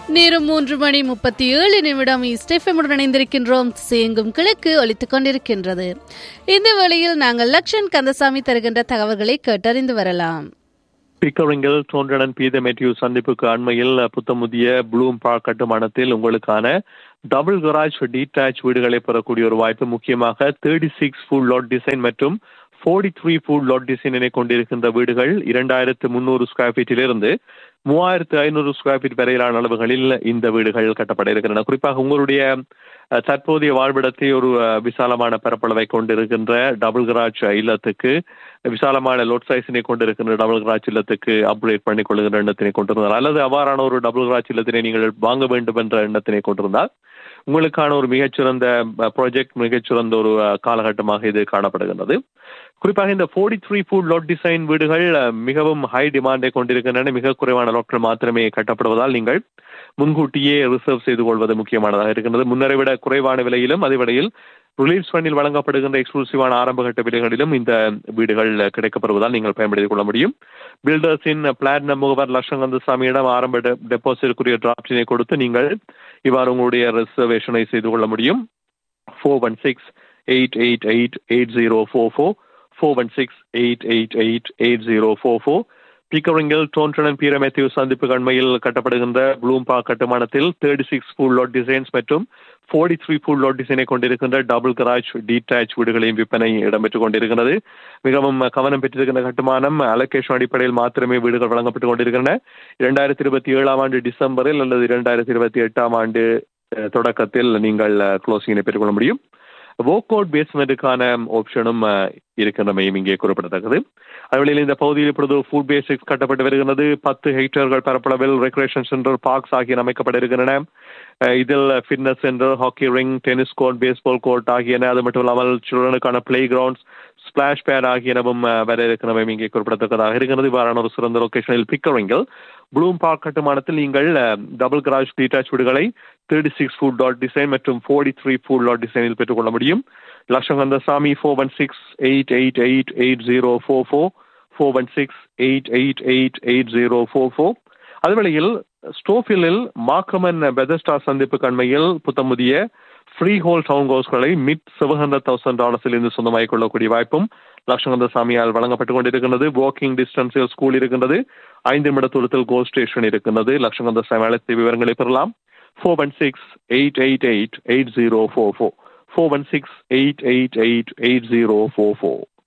நேரம் மூன்று மணி முப்பத்தி ஏழு நிமிடம் ஸ்டெஃபமுடன் இணைந்திருக்கின்றோம் சேங்கும் கிழக்கு ஒலித்துக் கொண்டிருக்கின்றது இந்த வேளையில் நாங்கள் லக்ஷன் கந்தசாமி தருகின்ற தகவல்களை கேட்டறிந்து வரலாம் பிக்கரிங்கில் தோன்றடன் பீத மெட்யூ சந்திப்புக்கு அண்மையில் புத்தமுதிய ப்ளூம் பார்க் கட்டுமானத்தில் உங்களுக்கான டபுள் கராஜ் டீடாச் வீடுகளை பெறக்கூடிய ஒரு வாய்ப்பு முக்கியமாக thirty six full lot design மற்றும் ஃபோர்ட்டி த்ரீ ஃபுல் லாட் டிசைனை கொண்டிருக்கின்ற வீடுகள் இரண்டாயிரத்து முந்நூறு ஸ்கொயர் ஃபீட்டிலிருந்து மூவாயிரத்து ஐநூறு ஸ்கொயர் ஃபீட் வரையிலான அளவுகளில் இந்த வீடுகள் கட்டப்பட இருக்கின்றன குறிப்பாக உங்களுடைய அஹ், தற்போதைய வாழ்விடத்தை ஒரு அஹ், விசாலமான பரப்பளவை கொண்டிருக்கின்ற டபுள் கராஜ் இல்லத்துக்கு விசாலமான லோட் சைஸினை கொண்டிருக்கின்ற டபுள் கராஜ் இல்லத்துக்கு அப்கிரேட் பண்ணி கொள்ளுகின்ற எண்ணத்தினை கொண்டிருந்தால் அல்லது அவ்வாறான ஒரு டபுள் கராஜ் இல்லத்தினை நீங்கள் வாங்க வேண்டும் என்ற எண்ணத்தினை கொண்டிருந்தால் உங்களுக்கான ஒரு மிகச்சிறந்த ப்ராஜெக்ட் மிகச்சிறந்த ஒரு அஹ், காலகட்டமாக இது காணப்படுகின்றது குறிப்பாக இந்த forty three foot lot design வீடுகள் அஹ், மிகவும் ஹை டிமாண்டை கொண்டிருக்கின்றன மிக குறைவான லாட்கள் மாத்திரமே கட்டப்படுவதால் நீங்கள் முன்கூட்டியே ரிசர்வ் செய்து கொள்வது முக்கியமானதாக இருக்கின்றது முன்னரை விட குறைவான விலையிலும் அதே வேளையில் ரிலீஸ் ஃபண்டில் வழங்கப்படுகின்ற எக்ஸ்க்ளூசிவான ஆரம்பகட்ட விலைகளிலும் இந்த வீடுகள் கிடைக்கப்படுவதால் நீங்கள் பயன்படுத்திக் கொள்ள முடியும் பில்டர்ஸின் பிளாட்டினம் முகவர் லட்சங்கந்த சாமியிடம் ஆரம்ப டெபாசிட்டுக்குரிய டிராப்டினை கொடுத்து நீங்கள் இவ்வாறு உங்களுடைய ரிசர்வேஷனை செய்து கொள்ள முடியும் four one six eight eight eight eight zero four four four one six eight eight eight eight zero four four பிக்கரிங்கில் டோன்டன் பீர மேத்யூ சந்திப்பு கண்மையில் கட்டப்படுகின்ற ப்ளூம் பார்க் கட்டுமானத்தில் thirty six full lot designs மற்றும் ஃபோர்ட்டி த்ரீ ஃபுல் லாட் டிசைனை கொண்டிருக்கின்ற டபுள் கராஜ் டீடாச் வீடுகளின் விற்பனை இடம்பெற்றுக் கொண்டிருக்கிறது மிகவும் கவனம் பெற்றிருக்கின்ற கட்டுமானம் அலோகேஷன் அடிப்படையில் மாத்திரமே வீடுகள் வழங்கப்பட்டுக் கொண்டிருக்கின்றன இரண்டாயிரத்தி இருபத்தி ஏழாம் ஆண்டு டிசம்பரில் அல்லது இரண்டாயிரத்தி இருபத்தி எட்டாம் ஆண்டு அஹ், தொடக்கத்தில் நீங்கள் க்ளோசிங்கினை பெற்றுக்கொள்ள முடியும் வோக்கோட் பேஸ்மெண்ட்டுக்கான ஆப்ஷனும் இருக்கின்றமையும் இங்கே குறிப்பிடத்தக்கது அதுவழியில் இந்த பகுதியில் இப்பொழுது ஃபுட் பேசிக்ஸ் கட்டப்பட்டு வருகிறது பத்து ஹெக்டேர்கள் பரப்பளவில் ரெக்ரேஷன் சென்டர் பார்க்ஸ் ஆகியன அமைக்கப்பட இருக்கின்றன அஹ், இதில் fitness centre hockey rink tennis court baseball court ஆகியன அது மட்டும் இல்லாமல் சில்ட்ரனுக்கான பிளே கிரவுண்ட்ஸ் ஸ்பிளாஷ் பேட் ஆகியனவும் அஹ், வர இருக்கிறவை இங்கே குறிப்பிடத்தக்கதாக இருக்கிறது இவ்வாறான ஒரு சிறந்த லொகேஷனில் பிக்கரிங்கில் ப்ளூம் பார்க் கட்டுமானத்தில் நீங்கள் டபுள் கராஜ் டீடாச் வீடுகளை thirty six foot lot design மற்றும் ஃபோர்ட்டி த்ரீ ஃபுட் டாட் டிசைனில் பெற்றுக்கொள்ள முடியும் லட்சங்கந்த சாமி four one six eight eight eight eight zero four four four one six eight eight eight eight zero four four அதுவேளையில் ஸ்டோஃபிலில் McCowan Bethesda சந்திப்பு கண்மையில் புத்தமுதிய ஃப்ரீ ஹோல் டவுன் ஹவுஸ்களை மிட் செவன் ஹண்ட்ரட் தௌசண்ட் டாலர்ஸில் இருந்து சொந்தமாகிக் கொள்ளக்கூடிய வாய்ப்பும் லட்சங்கந்த சாமியால் வழங்கப்பட்டுக் கொண்டிருக்கின்றது வாக்கிங் டிஸ்டன்ஸில் ஸ்கூல் இருக்கின்றது ஐந்து நிமிட தூரத்தில் கோ ஸ்டேஷன் இருக்கின்றது லட்சங்கந்த சாமி அழைத்த விவரங்களை பெறலாம் four one six eight eight eight eight zero four four four one six eight eight eight eight zero four four